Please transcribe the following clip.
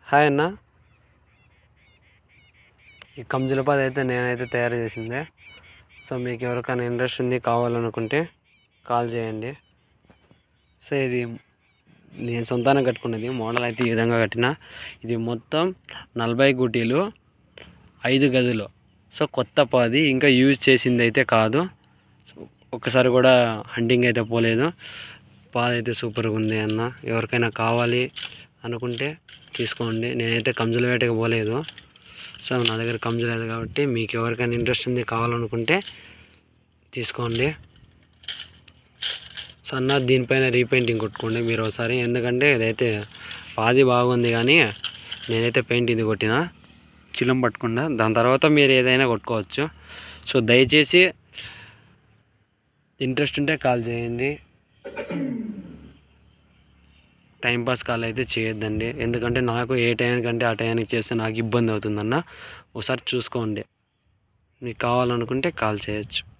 hi అన్న ఈ కంజులపాది అయితే నేనైతే తయారు చేసిందే సో మీకు ఎవరికైనా ఇంట్రెస్ట్ ఉంది కావాలనుకుంటే కాల్ చేయండి సో ఇది నేను సొంతాన కట్టుకున్నది మోడల్ అయితే ఈ విధంగా కట్టిన ఇది మొత్తం నలభై గుటీలు ఐదు గదులు సో కొత్త పాది ఇంకా యూజ్ చేసింది అయితే కాదు సో ఒక్కసారి కూడా హంటింగ్ అయితే పోలేదు పాది అయితే సూపర్గా ఉంది అన్న ఎవరికైనా కావాలి అనుకుంటే తీసుకోండి నేనైతే కంజుల వేటకి పోలేదు సో నా దగ్గర కంజు లేదు కాబట్టి మీకు ఎవరికైనా ఇంట్రెస్ట్ ఉంది కావాలనుకుంటే తీసుకోండి సో అన్న దీనిపైన రీపెయింటింగ్ కొట్టుకోండి మీరు ఒకసారి ఎందుకంటే ఇదైతే పాది బాగుంది కానీ నేనైతే పెయింట్ ఇది కొట్టిన చిలం పట్టకుండా దాని తర్వాత మీరు ఏదైనా కొట్టుకోవచ్చు సో దయచేసి ఇంట్రెస్ట్ ఉంటే కాల్ చేయండి టైంపాస్ కాల్ అయితే చేయొద్దండి ఎందుకంటే నాకు ఏ టైంకంటే ఆ టైంకి చేస్తే నాకు ఇబ్బంది అవుతుందన్న ఒకసారి చూసుకోండి మీకు కావాలనుకుంటే కాల్ చేయొచ్చు